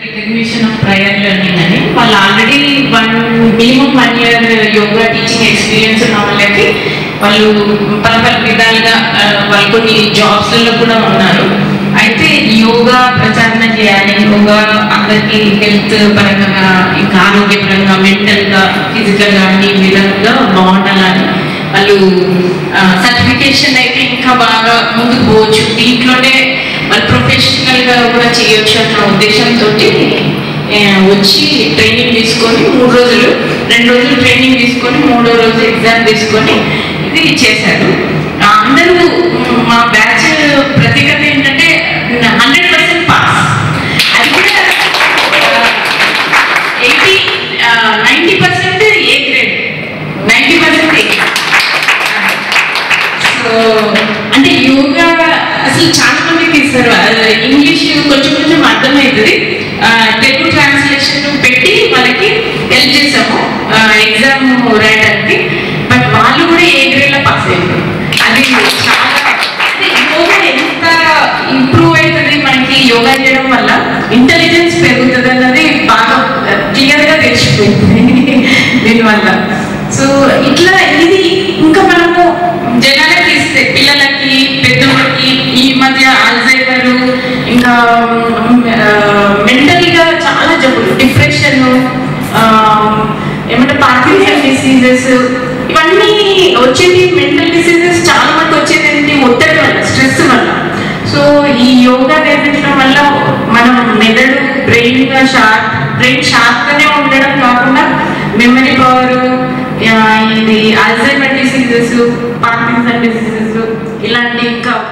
recognition of prior learning అని వాళ్ళు already one minimum one year yoga teaching experience ఉన్న వాళ్ళకి వాళ్ళు పలు పలు విధాలుగా ఆ, వాళ్ళు కొన్ని జాబ్స్లలో కూడా ఉన్నారు అయితే యోగా ప్రచారణ చేయాలి యోగా అందరికీ హెల్త్ పరంగా ఇంకా ఆరోగ్యపరంగా మెంటల్గా ఫిజికల్గా అన్ని విధంగా బాగుండాలని వాళ్ళు సర్టిఫికేషన్ అయితే ఇంకా బాగా ముందుకు పోవచ్చు దీంట్లోనే వాళ్ళు ప్రొఫెషనల్ గా కూడా చేయొచ్చు అన్న ఉద్దేశంతో వచ్చి ట్రైనింగ్ తీసుకొని మూడు రోజులు రెండు రోజులు ట్రైనింగ్ తీసుకొని మూడో రోజు ఎగ్జామ్ తీసుకొని ఇది చేశారు ఆ, అందరూ మ్, మా బ్యాచ్ ప్రత్యేకత ఏంటంటే హండ్రెడ్ పర్సెంట్ పాస్ అది కూడా eighty ninety percent A grade ninety percent A so అంటే యోగా అసలు చాలా మందికి ఇస్తారు అది ఇంగ్లీష్ కొంచెం కొంచెం అర్థమవుతుంది ఆ, తెలుగు ట్రాన్స్లేషన్ పెట్టి వాళ్ళకి హెల్ప్ చేసాము ఎగ్జామ్ రాయడానికి బట్ వాళ్ళు కూడా ఏ గ్రేడ్లో పాస్ అయ్యారు అది చాలా అంటే యోగా ఎంత ఇంప్రూవ్ అవుతుంది మనకి యోగా చేయడం వల్ల ఇంటెలిజెన్స్ పెరుగుతుంది అన్నది బాగా క్లియర్గా తెలిసిపోయింది దీనివల్ల సో ఇట్లా ఇది ఇంకా మనము జనాలకి ఇస్తే పిల్లలకి పెద్దోళ్ళకి ఈ మధ్య అల్జైమర్ ఇంకా మెంటల్గా చాలా జబ్బులు డిప్రెషన్ ఏమంటే పార్కిన్సన్ డిసీజెస్ ఇవన్నీ వచ్చేది మెంటల్ డిసీజెస్ చాలా మంది వచ్చేది ఏంటి ఒత్తిడి వల్ల స్ట్రెస్ వల్ల సో ఈ యోగా నేర్పించడం వల్ల మనం మెదడు బ్రెయిన్ గా షార్ప్ బ్రెయిన్ షార్ప్ గానే ఉండడం కాకుండా మెమరీ పవర్ ఇది అల్జైమర్ డిసీజెస్ పార్కిన్సన్ డిసీజెస్ ఇలాంటి ఇంకా